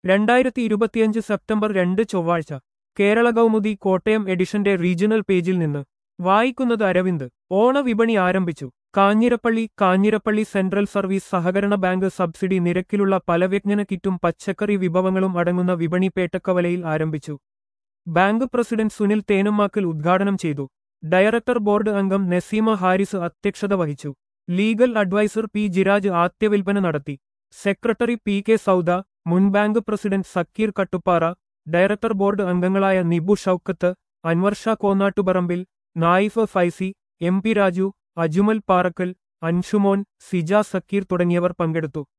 രണ്ടായിരത്തി ഇരുപത്തിയഞ്ച് സെപ്റ്റംബർ രണ്ട് ചൊവ്വാഴ്ച കേരള കൗമുദി കോട്ടയം എഡിഷന്റെ റീജിയണൽ പേജിൽ നിന്ന് വായിക്കുന്നത് അരവിന്ദ് ഓണവിപണി ആരംഭിച്ചു കാഞ്ഞിരപ്പള്ളി കാഞ്ഞിരപ്പള്ളി സെൻട്രൽ സർവീസ് സഹകരണ ബാങ്ക് സബ്സിഡി നിരക്കിലുള്ള പലവ്യഞ്ജന കിറ്റും പച്ചക്കറി വിഭവങ്ങളും അടങ്ങുന്ന വിപണി പേട്ടക്കവലയിൽ ആരംഭിച്ചു ബാങ്ക് പ്രസിഡന്റ് സുനിൽ തേനുമാക്കൽ ഉദ്ഘാടനം ചെയ്തു ഡയറക്ടർ ബോർഡ് അംഗം നസീമ ഹാരിസ് അധ്യക്ഷത വഹിച്ചു ലീഗൽ അഡ്വൈസർ പി ജിരാജ് ആദ്യവിൽപ്പന നടത്തി സെക്രട്ടറി പി കെ സൗദ മുൻ bank president Zakir Kattuppara director board അംഗങ്ങളായ നിബു ഷൌക്കത്ത് അൻവർ ഷാ കോന്നാട്ടുപറമ്പിൽ നായിഫ് ഫൈസി എം പി രാജു അജുമൽ പാറക്കൽ അൻഷുമോൻ സിജ സക്കീർ തുടങ്ങിയവർ പങ്കെടുത്തു